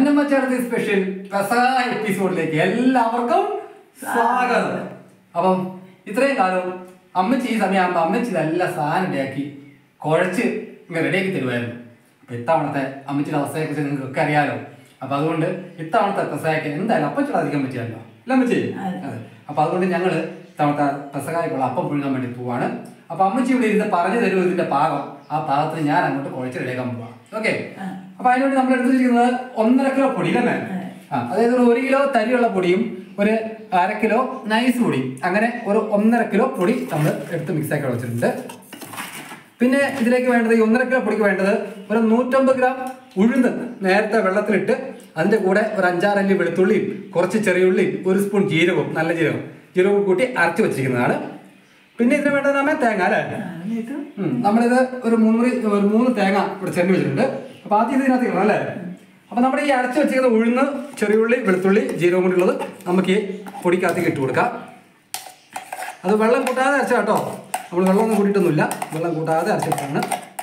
പൊന്നമ്മ ചേർത്ത് സ്പെഷ്യൽ പെസക എപ്പിസോഡിലേക്ക് എല്ലാവർക്കും സ്വാഗതം അപ്പം ഇത്രയും കാലം അമ്മച്ചി ഈ സമയമാകുമ്പോൾ അമ്മച്ചി നല്ല സാധനം ഉണ്ടാക്കി കുഴച്ച് ഇങ്ങനെ റെഡിയാക്കി തരുമായിരുന്നു അപ്പൊ ഇത്തവണത്തെ അമ്മച്ചിയുടെ അവസ്ഥയെക്കുറിച്ച് നിങ്ങൾക്കൊക്കെ അറിയാലോ അപ്പൊ അതുകൊണ്ട് ഇത്തവണത്തെ പെസകയ്ക്ക് എന്തായാലും അപ്പച്ചോട് അധികം പറ്റിയല്ലോ അല്ല അമ്മച്ചി അതെ അപ്പൊ അതുകൊണ്ട് ഞങ്ങള് ഇത്തവണത്തെ പെസകായ്ക്കുള്ള അപ്പം പുഴുങ്ങാൻ വേണ്ടി പോവാണ് അപ്പൊ അമ്മച്ചി ഇവിടെ ഇരുന്ന് പറഞ്ഞു തരും ഇതിന്റെ പാകം ആ പാകത്തിന് ഞാൻ അങ്ങോട്ട് കുഴച്ച് റെഡിയാക്കാൻ പോവാം ഓക്കെ അപ്പൊ അതിനുവേണ്ടി നമ്മൾ എടുത്തിരിക്കുന്നത് ഒന്നര കിലോ പൊടി അല്ലേ ആ അതായത് ഒരു ഒരു കിലോ തരിയുള്ള പൊടിയും ഒരു അര കിലോ നൈസ് പൊടി അങ്ങനെ ഒരു ഒന്നര കിലോ പൊടി നമ്മൾ എടുത്ത് മിക്സ് ആക്കി വെച്ചിട്ടുണ്ട് പിന്നെ ഇതിലേക്ക് വേണ്ടത് ഈ ഒന്നര കിലോ പൊടിക്ക് വേണ്ടത് ഒരു നൂറ്റമ്പത് ഗ്രാം ഉഴുന്ന് നേരത്തെ വെള്ളത്തിലിട്ട് അതിന്റെ കൂടെ ഒരു അഞ്ചാറല്ലി വെളുത്തുള്ളിയും കുറച്ച് ചെറിയുള്ളിയും ഒരു സ്പൂൺ ജീരകവും നല്ല ജീരകം ജീരകവും കൂട്ടി അരച്ച് വെച്ചിരിക്കുന്നതാണ് പിന്നെ ഇതിന് വേണ്ടത് നമ്മെ തേങ്ങ അല്ലേ എന്നിട്ട് ഉം. നമ്മളിത് ഒരു മൂന്ന് മുറി ഒരു മൂന്ന് തേങ്ങ ഇവിടെ ചെന്ന് വെച്ചിട്ടുണ്ട് അപ്പൊ ആദ്യം ഇതിനകത്ത് ഇടണം അല്ലേ അപ്പൊ നമ്മുടെ ഈ അരച്ച് വെച്ചിരിക്കുന്ന ഉഴുന്ന് ചെറിയുള്ളി വെളുത്തുള്ളി ജീരകം കൊണ്ടുള്ളത് നമുക്ക് ഈ പൊടിക്കകത്തേക്ക് ഇട്ട് കൊടുക്കാം അത് വെള്ളം കൂട്ടാതെ അരച്ച കേട്ടോ നമ്മൾ വെള്ളമൊന്നും കൂട്ടിയിട്ടൊന്നുമില്ല വെള്ളം കൂട്ടാതെ അരച്ചിട്ടാണ്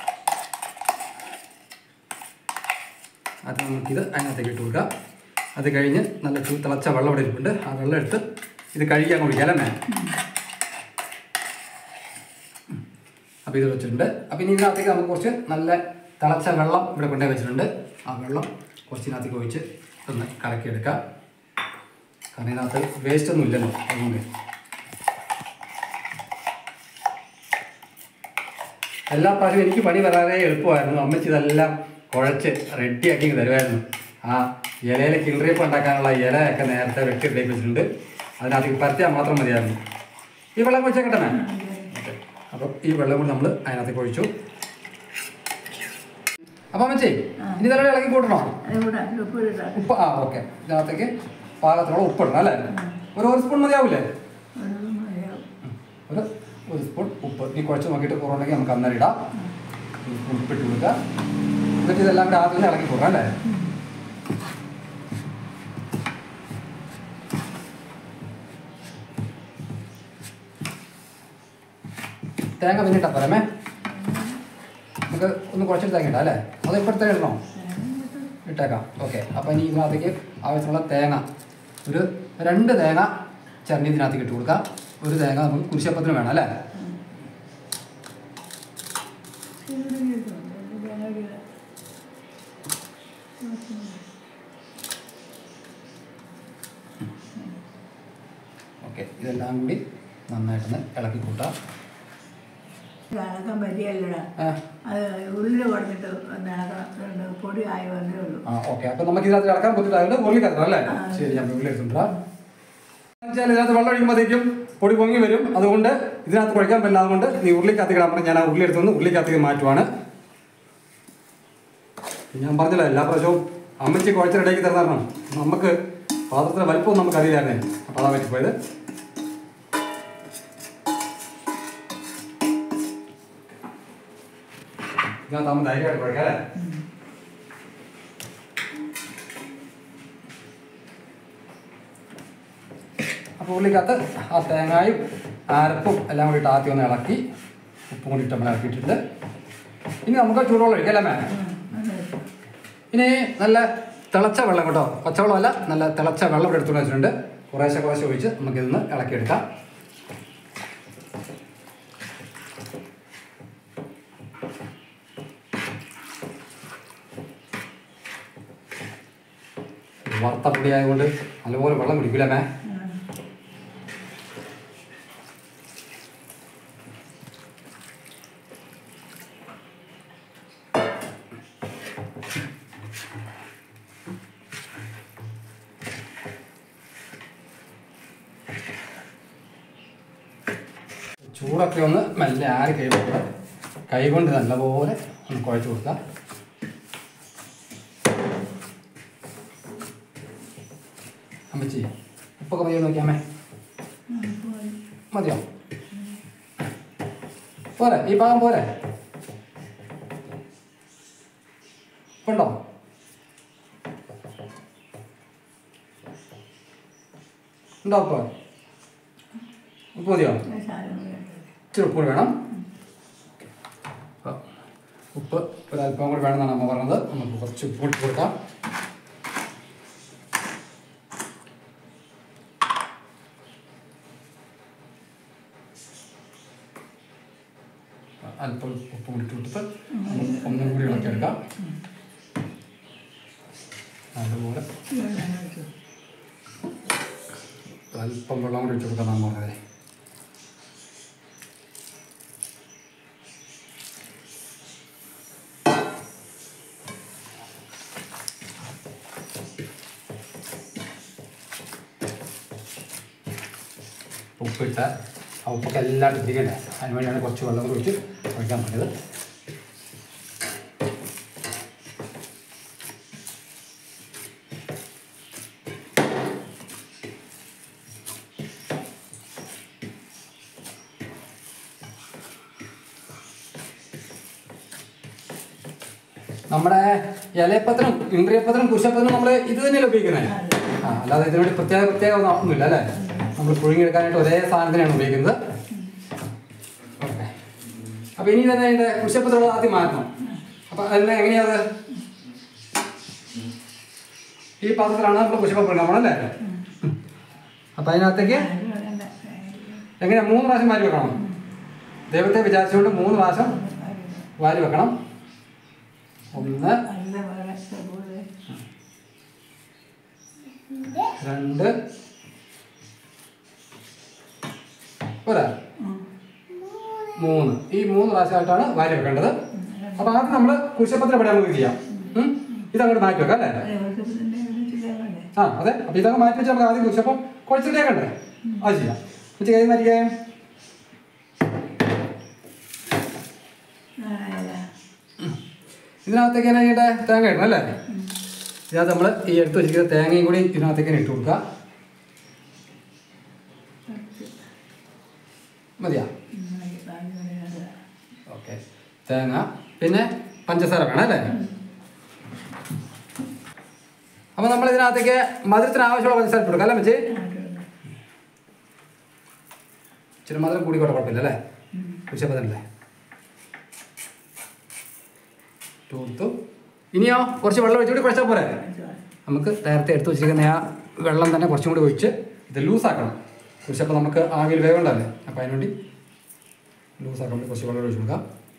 അത് നമുക്കിത് അതിനകത്തേക്ക് ഇട്ട് കൊടുക്കാം അത് കഴിഞ്ഞ് നല്ല ചൂ തിളച്ച വെള്ളം ഇവിടെ ഇരിപ്പുണ്ട് ആ വെള്ളം എടുത്ത് ഇത് കഴുകിയാൽ കുടിക്കാം അല്ലേ അപ്പോൾ ഇത് വെച്ചിട്ടുണ്ട് അപ്പോൾ ഇനി ഇതിനകത്തേക്ക് നമുക്ക് കുറച്ച് നല്ല തിളച്ച വെള്ളം ഇവിടെ കൊണ്ടുപോയി വെച്ചിട്ടുണ്ട് ആ വെള്ളം കുറച്ച് ഇതിനകത്തേക്ക് ഒഴിച്ച് ഒന്ന് കലക്കിയെടുക്കാം കാരണം ഇതിനകത്ത് വേസ്റ്റ് ഒന്നും ഇല്ലല്ലോ അതുകൊണ്ട് എല്ലാ പ്രാവശ്യവും എനിക്ക് പണി വളരെ എളുപ്പമായിരുന്നു അമ്മച്ചി ഇതെല്ലാം കുഴച്ച് റെഡിയാക്കി ഇങ്ങ് തരുമായിരുന്നു ആ ഇലയിലെ കിളറിയപ്പ് ഉണ്ടാക്കാനുള്ള ഇലയൊക്കെ നേരത്തെ വെട്ടി റെഡി വെച്ചിട്ടുണ്ട് അതിനകത്തേക്ക് പരത്തിയാൽ മാത്രം മതിയായിരുന്നു ഈ വെള്ളം കുഴിച്ചേക്കട്ടെ മാം അപ്പം ഈ വെള്ളം കൂടി നമ്മൾ അതിനകത്തേക്ക് ഒഴിച്ചു അപ്പം അമ്മച്ചി ഇനി ഇതെല്ലാം ഇളക്കി കൂട്ടണോ അതുകൂടെ ഉപ്പിലിട്ടാ ഉപ്പ് ആ ഓക്കെ ഇതിനകത്തേക്ക് പാകത്തിനുള്ള ഉപ്പിടണം അല്ലേ ഒരു ഒരു സ്പൂൺ മതിയാവൂലേ ഒരു മതിയാവും. ഒരു ഒരു സ്പൂൺ ഉപ്പ് ഈ കുഴച്ച് നോക്കിയിട്ട് കുറവുണ്ടെങ്കിൽ നമുക്ക് അന്നേരം ഇടാം ഒരു സ്പൂൺ ഉപ്പിട്ട് കൊടുക്കുക എന്നിട്ട് ഇതെല്ലാം കൂടെ ആദ്യം ഒന്ന് ഇളക്കി കൊടുക്കാം അല്ലേ തേങ്ങ പിന്നിട്ടാ പോരമേ നമുക്ക് ഒന്ന് കുറച്ചിട്ട് തേങ്ങ ഇടാം അല്ലേ അത് ഇപ്പോഴത്തെ ഇടണോ ഇട്ടേക്കാം ഓക്കെ അപ്പോൾ ഇനി ഇതിനകത്തേക്ക് ആവശ്യമുള്ള തേങ്ങ ഒരു രണ്ട് തേങ്ങ ചരണി ഇതിനകത്തേക്ക് ഇട്ട് കൊടുക്കാം ഒരു തേങ്ങ നമുക്ക് കുരിശപ്പത്തിന് വേണം അല്ലേ ഓക്കെ ഇതെല്ലാം കൂടി നന്നായിട്ടൊന്ന് ഇളക്കി കൂട്ടാം ഇളക്കാൻ പറ്റിയല്ലടാ ആ, അത് ഉള്ളിൽ കൊടുത്തിട്ട് ഒന്ന് ഇളക്കണം പൊടി ആയി വന്നേ ഉള്ളൂ ആ ഓക്കെ അപ്പോൾ നമുക്ക് ഇതിനകത്ത് ഇളക്കാൻ ബുദ്ധിമുട്ടായതുകൊണ്ട് ഉള്ളി കത്തണം അല്ലേ ആ. ശരി ഞാൻ ഉള്ളി എടുത്തിട്ടാ വെച്ചാൽ ഇതിനകത്ത് വെള്ളം ഒഴിക്കുമ്പോഴത്തേക്കും പൊടി പൊങ്ങി വരും അതുകൊണ്ട് ഇതിനകത്ത് കുഴക്കാൻ പറ്റില്ല അതുകൊണ്ട് നീ ഉള്ളിക്കകത്ത് ഇടാൻ പറഞ്ഞാൽ ഞാൻ ആ ഉള്ളി എടുത്തുകൊണ്ട് ഉള്ളിക്കകത്തേക്ക് മാറ്റുവാണ് ഞാൻ പറഞ്ഞല്ലോ എല്ലാ പ്രാവശ്യവും അമ്മച്ചി കുഴച്ച് റെഡിയാക്കി തരണം നമുക്ക് പാത്രത്തിന്റെ വലിപ്പം നമുക്ക് അറിയില്ലായിരുന്നേ അപ്പോൾ അതാ പറ്റിപ്പോയത് ഇതിനകത്ത് നമ്മൾ ധൈര്യമായിട്ട് കുഴക്കാം അല്ലേ അപ്പോൾ ഉള്ളിക്കകത്ത് ആ തേങ്ങായും അരപ്പും എല്ലാം കൂടി ആദ്യം ഒന്ന് ഇളക്കി ഉപ്പും കൂടി ഇട്ട് നമ്മൾ ഇളക്കിയിട്ടുണ്ട് ഇനി നമുക്ക് ചൂടുവെള്ളം ഒഴിക്കാം അല്ലേ മേ ഇനി നല്ല തിളച്ച വെള്ളം കേട്ടോ പച്ചവെള്ളമല്ല നല്ല തിളച്ച വെള്ളം ഇവിടെ എടുത്തുകൊണ്ട് വെച്ചിട്ടുണ്ട് കുറേശ്ശെ കുറേശ്ശെ ഒഴിച്ച് നമുക്കിതൊന്ന് ഇളക്കിയെടുക്കാം വറുത്ത പൊടി ആയതുകൊണ്ട് നല്ലപോലെ വെള്ളം കുടിക്കില്ല മേ ചൂടൊക്കെ ഒന്ന് മെല്ലെ ആറി കഴിയുമ്പോൾ കൈ കൊണ്ട് നല്ലപോലെ ഒന്ന് കുഴച്ച് കൊടുക്കാം അമ്മച്ചി ഉപ്പൊക്കെ മതിയോ നോക്കിയാമേ മതിയോ പോരെ ഈ ഭാഗം പോരെ ഉണ്ടോ ഉണ്ടോ ഉപ്പ് ഉപ്പ് മതിയോ ഇച്ചിരി ഉപ്പ് കൂടി വേണം അപ്പോൾ ഉപ്പ് ഒരല്പം കൂടി വേണമെന്നാണ് അമ്മ പറഞ്ഞത് നമുക്ക് കുറച്ച് ഉപ്പ് കൂടി കൊടുക്കാം അല്പം ഉപ്പ് കൂടി ഇട്ട് കൊടുത്ത് ഒന്ന് ഒന്നും കൂടി ഇളക്കിയെടുക്കാം അതുപോലെ അല്പം വെള്ളം കൂടി ഇട്ട് കൊടുക്കാൻ നമ്മൾ പറഞ്ഞത് ഉപ്പിട്ട ആ ഉപ്പൊക്കെ എല്ലാം ഇരിക്കണ്ടേ അതിന് വേണ്ടിയാണ് കുറച്ച് വെള്ളം കൂടി ഒഴിച്ച് ഒഴിക്കാൻ പറഞ്ഞത് നമ്മുടെ ഇലയപ്പത്തിനും ഇന്ദ്രിയപ്പത്തിനും കുശപ്പത്തിനും നമ്മൾ ഇത് തന്നെയല്ലേ ഉപയോഗിക്കുന്നത് ആ അല്ലാതെ ഇതിനോട് പ്രത്യേക പ്രത്യേക ഒന്നും ഒന്നുമില്ല അല്ലേ നമ്മൾ പുഴുങ്ങിയെടുക്കാനായിട്ട് ഒരേ സാധനത്തിനാണ് ഉപയോഗിക്കുന്നത് ഓക്കെ അപ്പോൾ ഇനി തന്നെ അതിൻ്റെ കുശപ്പത്തിനുള്ളത് ആദ്യം മാറ്റണം അപ്പോൾ അതിനെ എങ്ങനെയാത് ഈ പാത്രത്തിലാണ് നമ്മൾ കുശപ്പം പുഴുങ്ങാമല്ലേ അപ്പോൾ അതിനകത്തേക്ക് എങ്ങനെയാ മൂന്ന് പ്രാവശ്യം വാരി വെക്കണം ദൈവത്തെ വിചാരിച്ചുകൊണ്ട് മൂന്ന് പ്രാവശ്യം വാരി വെക്കണം ഒന്ന് നല്ല വേറെ പോലെ രണ്ട് ഒരാ മൂന്ന് ഈ മൂന്ന് പ്രാവശ്യമായിട്ടാണ് വാരി വെക്കേണ്ടത് അപ്പൊ ആദ്യം നമ്മൾ കുരിശപ്പത്തിന് പടി നമുക്ക് ചെയ്യാം ഉം? ഇതങ്ങോട്ട് മാറ്റി വെക്കാം അല്ലേ ദേവസ്വത്തിൻ്റെ ചിലവല്ലേ ആ അതെ അപ്പൊ ഇതങ്ങ് മാറ്റി വെച്ചാൽ നമുക്ക് ആദ്യം കുരിശപ്പം കുഴച്ചിട്ടേക്കണ്ടേ അത് ചെയ്യാം ഉച്ച കൈ മാറ്റിക്കേ ഇതിനകത്തേക്ക് തന്നെ ഇതിന്റെ തേങ്ങ ഇടണം അല്ലേ ഇതിനകത്ത് നമ്മൾ ഈ എടുത്ത് വെച്ചിരിക്കുന്ന തേങ്ങയും കൂടി ഇതിനകത്തേക്ക് തന്നെ ഇട്ട് കൊടുക്കുക മതിയാ ഓക്കെ തേങ്ങ പിന്നെ പഞ്ചസാര വേണം അല്ലേ അപ്പൊ നമ്മൾ ഇതിനകത്തേക്ക് മധുരത്തിന് ആവശ്യമുള്ള പഞ്ചസാര ഇട്ട് കൊടുക്കാം അല്ലേ മച്ചി ഇച്ചിരി മധുരം കൂടിക്കോട്ടെ കുഴപ്പമില്ല അല്ലേ കുശപ്പതല്ലേ തൂത്തു ഇനിയോ കുറച്ച് വെള്ളം ഒഴിച്ചുകൂടി കുഴച്ചാൽ പോരെ നമുക്ക് നേരത്തെ എടുത്ത് വെച്ചിരിക്കുന്ന ആ വെള്ളം തന്നെ കുറച്ചും കൂടി ഒഴിച്ച് ഇത് ലൂസാക്കണം കുരിശപ്പം നമുക്ക് ആവിയിൽ വേവേണ്ടല്ലേ അപ്പം അതിനുവേണ്ടി ലൂസാക്കാൻ വേണ്ടി കുറച്ച് വെള്ളം ഒഴിച്ച് കൊടുക്കാം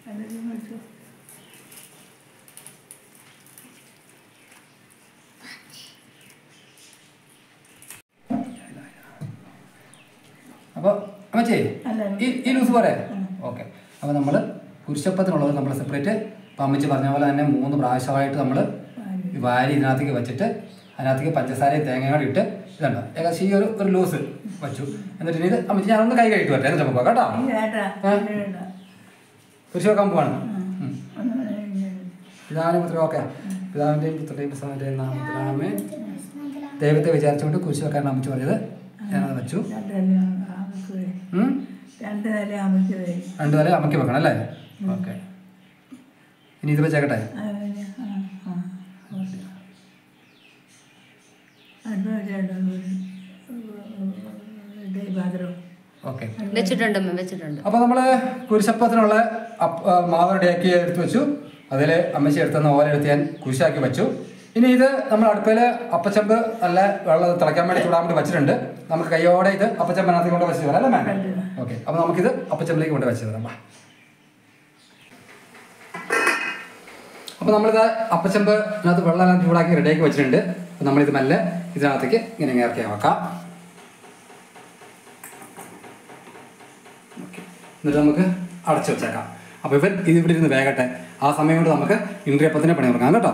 അപ്പോൾ അമ്മച്ചേ അല്ല. ഈ ഈ ലൂസ് പോരെ ഓക്കെ അപ്പോൾ നമ്മൾ കുരിശപ്പത്തിനുള്ളത് നമ്മൾ സെപ്പറേറ്റ് ഇപ്പം അമ്മച്ചി പറഞ്ഞ പോലെ തന്നെ മൂന്ന് പ്രാവശ്യമായിട്ട് നമ്മൾ വാരി ഇതിനകത്തേക്ക് വെച്ചിട്ട് അതിനകത്തേക്ക് പഞ്ചസാരയും തേങ്ങയും കൂടി ഇട്ട് ഇതുണ്ടോ ഏകദേശം ഈ ഒരു ഒരു ലൂസ് വെച്ചു എന്നിട്ട് ഇനി ഇത് അമ്മച്ചി ഞാനൊന്ന് കൈ കഴിട്ട് വരട്ടെ എന്നിട്ട് നമുക്ക് പോകാം കേട്ടോ കുരിശ് വെക്കാൻ പോവാണ് ഉം. പിതാവിനെ പുത്ര ഓക്കെ പിതാവിൻ്റെയും പുത്രൻ്റെയും പുസ്തകത്തിൻ്റെയും നാമത്തിലാമേ ദൈവത്തെ വിചാരിച്ചുകൊണ്ട് കുരിശ് വെക്കാൻ അമ്മച്ചി പറഞ്ഞത് ഞാനത് വെച്ചു ഉം? രണ്ട് നില അമർത്തി വരും രണ്ട് തല അമ്മയ്ക്ക് വെക്കണം അല്ലേ ഓക്കെ ഇനി ഇത് വെച്ചേക്കട്ടെ പാത്രം ഓക്കെ വെച്ചിട്ടുണ്ട് അമ്മ വെച്ചിട്ടുണ്ട് അപ്പോൾ നമ്മൾ കുരിശപ്പത്തിനുള്ള അപ്പ- ആ, മാവ് റെഡിയാക്കി എടുത്ത് വെച്ചു അതിൽ അമ്മച്ചി എടുത്തുന്ന ഓല എടുത്ത് ഞാൻ കുരിശാക്കി വെച്ചു ഇനി ഇത് നമ്മൾ അടുപ്പിൽ അപ്പച്ചമ്പ് നല്ല വെള്ളം തിളയ്ക്കാൻ വേണ്ടി ചൂടാൻ വേണ്ടി വെച്ചിട്ടുണ്ട് നമുക്ക് കൈയോടെ ഇത് അപ്പച്ചമ്പനകത്ത് കൊണ്ട് വെച്ച് തരാം അല്ലേ മാം ഓക്കെ അപ്പോൾ നമുക്കിത് അപ്പച്ചമ്പിലേക്ക് കൊണ്ട് വെച്ച് തരാം വാ. അപ്പോൾ നമ്മളിത് അപ്പച്ചമ്പ് ഇതിനകത്ത് വെള്ളം എല്ലാം ചൂടാക്കി റെഡിയാക്കി വെച്ചിട്ടുണ്ട് അപ്പോൾ നമ്മളിത് മെല്ലെ ഇതിനകത്തേക്ക് ഇങ്ങനെ ഇറക്കി വെക്കാം ഓക്കെ. എന്നിട്ട് നമുക്ക് അടച്ചു വെച്ചേക്കാം അപ്പോൾ ഇവൻ ഇത് ഇവിടെ ഇരുന്ന് വേഗട്ടെ ആ സമയം കൊണ്ട് നമുക്ക് ഇന്ദ്രിയപ്പത്തിനെ പണി തുടങ്ങാം കേട്ടോ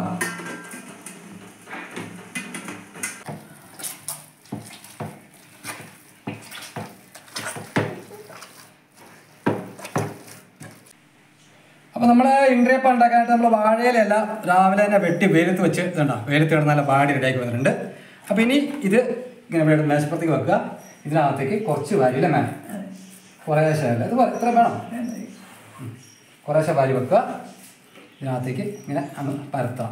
അപ്പോൾ നമ്മൾ ഇന്ദ്രിയപ്പം ഉണ്ടാക്കാനായിട്ട് നമ്മൾ വാഴയിലല്ല രാവിലെ തന്നെ വെട്ടി വെയിലത്ത് വെച്ച് ഇതുണ്ടോ വെയിലത്ത് കിടന്ന് നല്ല വാടി റെഡിയാക്കി വന്നിട്ടുണ്ട് അപ്പോൾ ഇനി ഇത് ഇങ്ങനെ ഇവിടെ മേശപ്പുറത്തേക്ക് വെക്കുക ഇതിനകത്തേക്ക് കുറച്ച് വാരിയില്ല മേ കുറേശ്ശെ അല്ല ഇത് ഇത്ര വേണം കുറേശ്ശെ വാരി വെക്കുക ഇതിനകത്തേക്ക് ഇങ്ങനെ അങ്ങ് പരത്തുക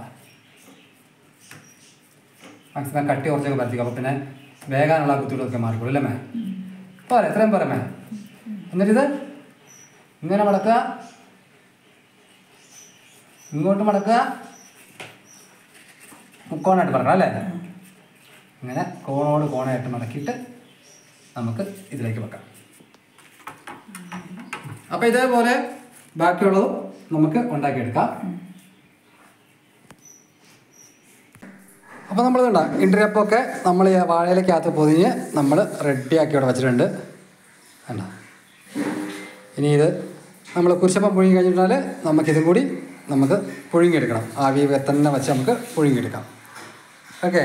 മാക്സിമം കട്ടി കുറച്ചൊക്കെ പരത്തിക്കുക അപ്പോൾ പിന്നെ വേഗാനുള്ള ബുദ്ധിമുട്ടൊക്കെ മാറിക്കോളൂ അല്ലേ മേ പോരെ എത്രയും പോരെ മേ എന്നിട്ടിത് ഇങ്ങനെ മടക്കുക ഇങ്ങോട്ട് മടക്കുക മുക്കോണായിട്ട് മടക്കണം അല്ലേ ഇങ്ങനെ കോണോട് കോണായിട്ട് മടക്കിയിട്ട് നമുക്ക് ഇതിലേക്ക് വെക്കാം അപ്പോൾ ഇതേപോലെ ബാക്കിയുള്ളതും നമുക്ക് ഉണ്ടാക്കിയെടുക്കാം അപ്പോൾ നമ്മൾ ഇതുണ്ട ഇണ്ടരപ്പൊക്കെ നമ്മൾ ഈ വാഴയിലേക്കകത്ത് പൊതിഞ്ഞ് നമ്മൾ റെഡിയാക്കി ഇവിടെ വെച്ചിട്ടുണ്ട് കണ്ട ഇനി ഇത് നമ്മൾ കുരിശപ്പം പുഴുങ്ങി കഴിഞ്ഞിട്ടാൽ നമുക്കിതും കൂടി നമുക്ക് പുഴുങ്ങിയെടുക്കണം ആവി തന്നെ വെച്ച് നമുക്ക് പുഴുങ്ങിയെടുക്കാം ഓക്കെ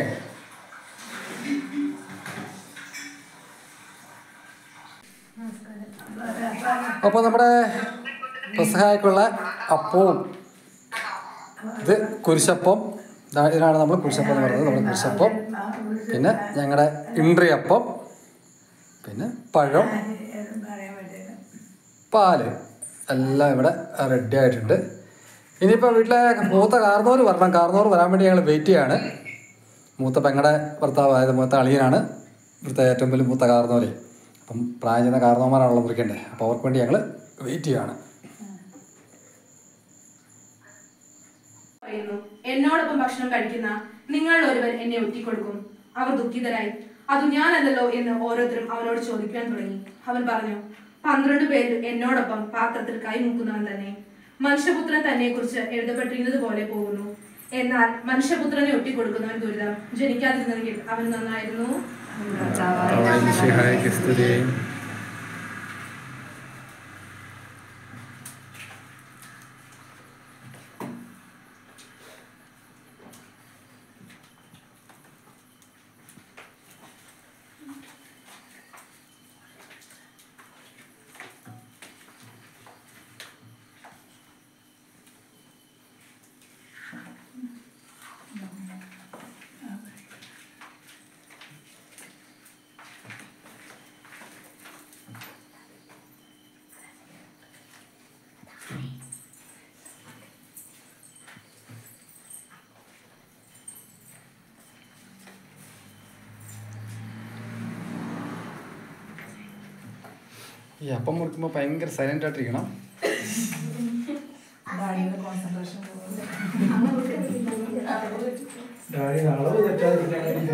അപ്പോൾ നമ്മുടെ പെസഹായ്ക്കുള്ള അപ്പവും ഇത് കുരിശപ്പം ദാ ഇതിനാണ് നമ്മൾ കുരിശപ്പം എന്ന് പറയുന്നത് നമ്മുടെ കുരിശപ്പം പിന്നെ ഞങ്ങളുടെ ഇൻട്രിയപ്പം പിന്നെ പഴം പറയാൻ പറ്റില്ല പാല് എല്ലാം ഇവിടെ റെഡി ആയിട്ടുണ്ട് ഇനിയിപ്പോൾ വീട്ടിലെ മൂത്ത കാർന്നോര് വരണം കാർന്നോർ വരാൻ വേണ്ടി ഞങ്ങൾ വെയിറ്റ് ചെയ്യാണ് മൂത്ത പെങ്ങളുടെ ഭർത്താവ് അതായത് മൂത്ത അളിയനാണ് ഇവിടുത്തെ ഏറ്റവും വലിയ മൂത്ത കാർന്നോര് അപ്പം പ്രായം ചെയ്യുന്ന കാർന്നോമാരാണല്ലോ മുറിക്കേണ്ടത് അപ്പോൾ അവർക്ക് വേണ്ടി ഞങ്ങൾ വെയിറ്റ് ചെയ്യാണ് പറയുന്നു എന്നോടൊപ്പം ഭക്ഷണം കഴിക്കുന്ന നിങ്ങൾ ഒരുവൻ എന്നെ ഒറ്റിക്കൊടുക്കും അവർ ദുഃഖിതരായി അത് ഞാനല്ലല്ലോ എന്ന് ഓരോരുത്തരും അവനോട് ചോദിക്കാൻ തുടങ്ങി അവൻ പറഞ്ഞു പന്ത്രണ്ട് പേര് എന്നോടൊപ്പം പാത്രത്തിൽ കൈമുക്കുന്നവൻ തന്നെ മനുഷ്യപുത്രൻ തന്നെ കുറിച്ച് എഴുതപ്പെട്ടിരുന്നത് പോലെ പോകുന്നു എന്നാൽ മനുഷ്യപുത്രനെ ഒറ്റിക്കൊടുക്കുന്നവൻ ദുരിതം ജനിക്കാതിരുന്നെങ്കിൽ അവൻ നന്നായിരുന്നു ഈ അപ്പം മുറിക്കുമ്പോൾ ഭയങ്കര സൈലൻ്റ് ആയിട്ടിരിക്കണം ഡാഡിയുടെ കോൺസെൻട്രേഷൻ ഡാഡി അളവ് തെറ്റാതിരിക്കാൻ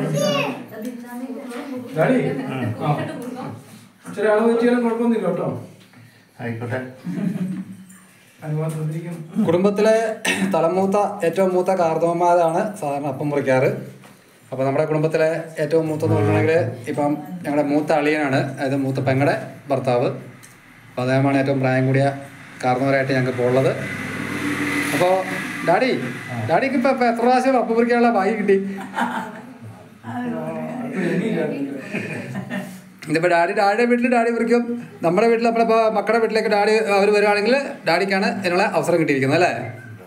ഡാഡി ആ ഇച്ചിരി അളവ് തെറ്റിയാലും കുഴപ്പമൊന്നുമില്ല കേട്ടോ ആയിക്കോട്ടെ അനുഭവം ശ്രദ്ധിക്കും കുടുംബത്തിലെ തലമൂത്ത ഏറ്റവും മൂത്ത കാർന്നവന്മാരാണ് സാധാരണ അപ്പം മുറിക്കാറ് അപ്പോൾ നമ്മുടെ കുടുംബത്തിലെ ഏറ്റവും മൂത്തെന്ന് പറഞ്ഞിട്ടുണ്ടെങ്കിൽ ഇപ്പം ഞങ്ങളുടെ മൂത്ത അളിയനാണ് അതായത് മൂത്ത പെങ്ങളുടെ ഭർത്താവ് അപ്പോൾ അദ്ദേഹമാണ് ഏറ്റവും പ്രായം കൂടിയ കാർന്നവരായിട്ട് ഞങ്ങൾക്ക് ഇപ്പോൾ ഉള്ളത് അപ്പോൾ ഡാഡി ഡാഡിക്ക് ഇപ്പോൾ ഇപ്പോൾ എത്ര പ്രാവശ്യം അപ്പം മുറിക്കാനുള്ള ഭാഗ്യം കിട്ടി ഇതിപ്പോൾ ഡാഡി ഡാഡിയുടെ വീട്ടിൽ ഡാഡി മുറിക്കും നമ്മുടെ വീട്ടിൽ നമ്മളിപ്പോൾ മക്കളുടെ വീട്ടിലേക്ക് ഡാഡി അവർ വരുവാണെങ്കിൽ ഡാഡിക്കാണ് ഇതിനുള്ള അവസരം കിട്ടിയിരിക്കുന്നത് അല്ലേ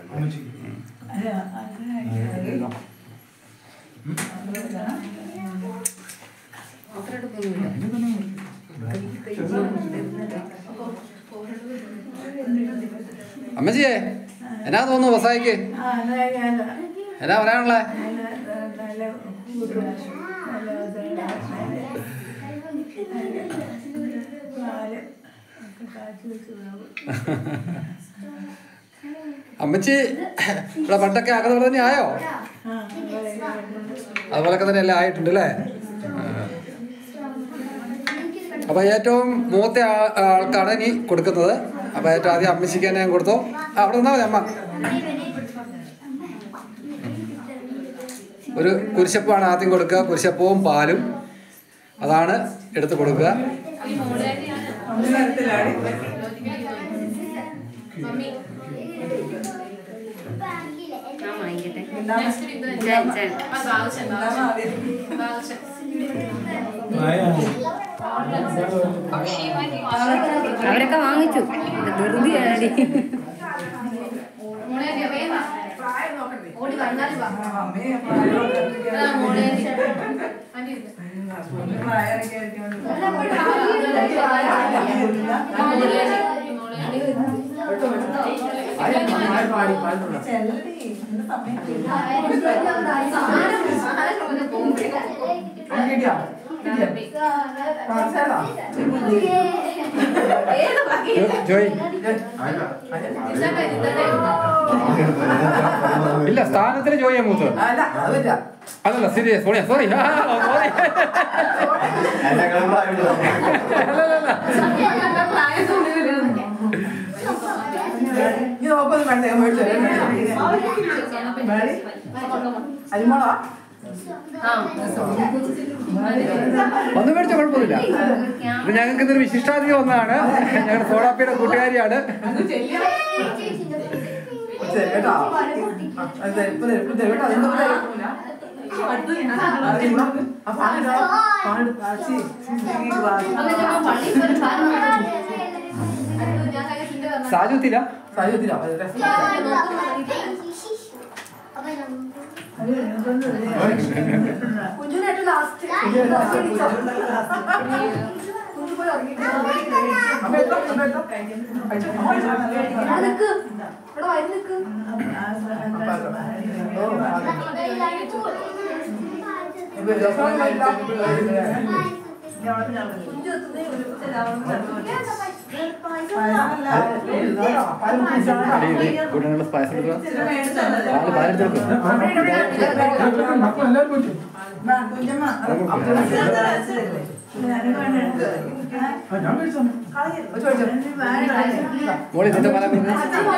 അമ്മച്ചിയെ എന്നാ തോന്നുന്നു വസായിക്ക് ആ നല്ല എന്നാ പറയാനുള്ളേ നല്ല നല്ല കൂട്ടും നല്ല പാല് ഒക്കെ കാച്ചി വെച്ച് വേണം അമ്മച്ചി ഇവിടെ പണ്ടൊക്കെ ആകുന്നത് തന്നെ ആയോ ആ വളരെ വരുന്നുണ്ട് അതുപോലൊക്കെ തന്നെ എല്ലാം ആയിട്ടുണ്ട് അല്ലേ അപ്പൊ ഏറ്റവും മൂത്ത ആ- ആൾക്കാണ് ഇനി കൊടുക്കുന്നത് അപ്പൊ ഏറ്റവും ആദ്യം അമ്മച്ചിക്ക് തന്നെ ഞാൻ കൊടുത്തു ആ, അവിടെ നിന്നാ മതി അമ്മ ഒരു കുരിശപ്പമാണ് ആദ്യം കൊടുക്കുക കുരിശപ്പവും പാലും അതാണ് എടുത്ത് കൊടുക്കുക ഒന്ന് തരത്തിലാണ് അവരൊക്കെ വാങ്ങിച്ചു ധൃതിയാടി പ്രായമൊക്കെ ആയിരിക്കും ചെല്ലി ഇന്ന് ജോ- ജോയ് ഇല്ല സ്ഥാനത്തിന് ജോയിയാ മൂത്ത് അല്ല അതില്ല അതല്ല സീരിയസ് സോറി സോറി സോറി ഇത് നോക്കൊന്നും വേണ്ട ഞാൻ മേടിച്ചു തരാം. അരിമോളാ ഒന്നും മേടിച്ച കുഴപ്പമില്ല ഇത് ഞങ്ങൾക്ക് ഇതൊരു വിശിഷ്ടാതിഥി വന്നതാണ് ഞങ്ങളുടെ സോഡാപ്പിയുടെ കൂട്ടുകാരിയാണ് ശരി കേട്ടോ അത് തരും, ഇപ്പൊ തരും, ഇപ്പൊ തരും കേട്ടോ അതിന്റെ ഇപ്പൊ തരും. ആ പാല് ഇതാ, പാല് കാച്ചി, ഈ ഗ്ലാസ്. സാജു എത്തിയില്ല സാഹചര്യത്തിലാ, അത് രസം. അമ്മ എടുത്തോ, അമ്മ എടുത്തോ. കഴിച്ചോ, അമ്മ കഴിച്ചോ. ഓ, അതെ. ഇപ്പൊ രസം കൂട്ടുകാരുടെ പായസം എടുക്കുക. പാല് പാലെടുത്ത് വെക്കുക. മക്കൾ എല്ലാവരും പോയിട്ട് ആ ഞാൻ മേടിച്ചു മോളി ഇതിന്റെ പാല കൊടുക്കുക.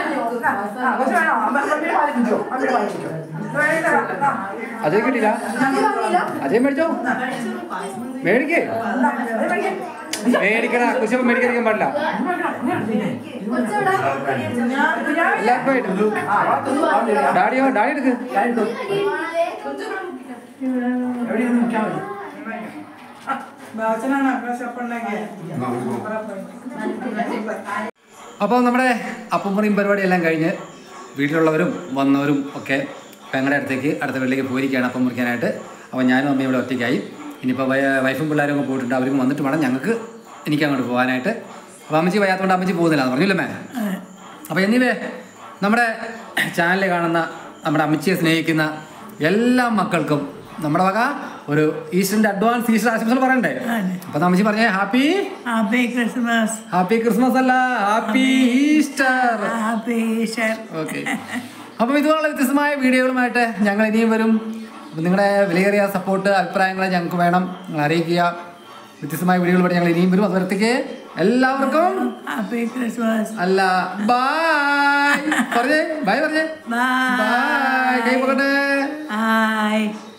അജയ് കിട്ടിയില്ല അജയ് മേടിച്ചോ മേടിക്കേ മേടിക്കണ കുശപ്പം മേടിക്കാതിരിക്കാൻ പാടില്ല എല്ലാവർക്കും ആയിട്ട്. ഡാഡിയോ ഡാഡി എടുക്ക് അപ്പോൾ നമ്മുടെ അപ്പുമുറിയും പരിപാടിയെല്ലാം കഴിഞ്ഞ് വീട്ടിലുള്ളവരും വന്നവരും ഒക്കെ പെങ്ങളുടെ അടുത്തേക്ക് അടുത്ത വീട്ടിലേക്ക് പോയിരിക്കുകയാണ് അപ്പം മുറിക്കാനായിട്ട് അപ്പോൾ ഞാനും അമ്മയും ഇവിടെ ഒറ്റയ്ക്കായി ഇനിയിപ്പോൾ വയ- വൈഫും പിള്ളേരും ഒക്കെ പോയിട്ടുണ്ട് അവരും വന്നിട്ട് വേണം ഞങ്ങൾക്ക് എനിക്ക് അങ്ങോട്ട് പോകാനായിട്ട് അപ്പോൾ അമ്മച്ചി വയ്യാത്തതുകൊണ്ട് അമ്മച്ചി പോകുന്നില്ല എന്ന് പറഞ്ഞില്ലേ മേ അപ്പോൾ എന്നിവേ നമ്മുടെ ചാനൽ കാണുന്ന നമ്മുടെ അമ്മച്ചിയെ സ്നേഹിക്കുന്ന എല്ലാ മക്കൾക്കും നമ്മുടെ വക ഒരു ഈസ്റ്ററിൻ്റെ അഡ്വാൻസ് ഈസ്റ്റർ ആശംസകൾ പറയണ്ടേ അപ്പോൾ അമ്മച്ചി പറഞ്ഞേ happy happy Christmas happy Christmas അല്ല happy Easter happy Easter okay അപ്പം ഇതുപോലുള്ള വ്യത്യസ്തമായ വീഡിയോകളുമായിട്ട് ഞങ്ങൾ ഇനിയും വരും അപ്പം നിങ്ങളുടെ വിലയേറിയ സപ്പോർട്ട് അഭിപ്രായങ്ങൾ ഞങ്ങൾക്ക് വേണം നിങ്ങൾ അറിയിക്കുക വ്യത്യസ്തമായ വീഡിയോകളുമായിട്ട് ഞങ്ങൾ ഇനിയും വരും അതുവരത്തേക്ക് എല്ലാവർക്കും ഹാപ്പി ക്രിസ്മസ് അല്ല ബായ് പറഞ്ഞേ ബൈ പറഞ്ഞേ ബൈ ബൈ കൈ പോകട്ടെ ഹായ്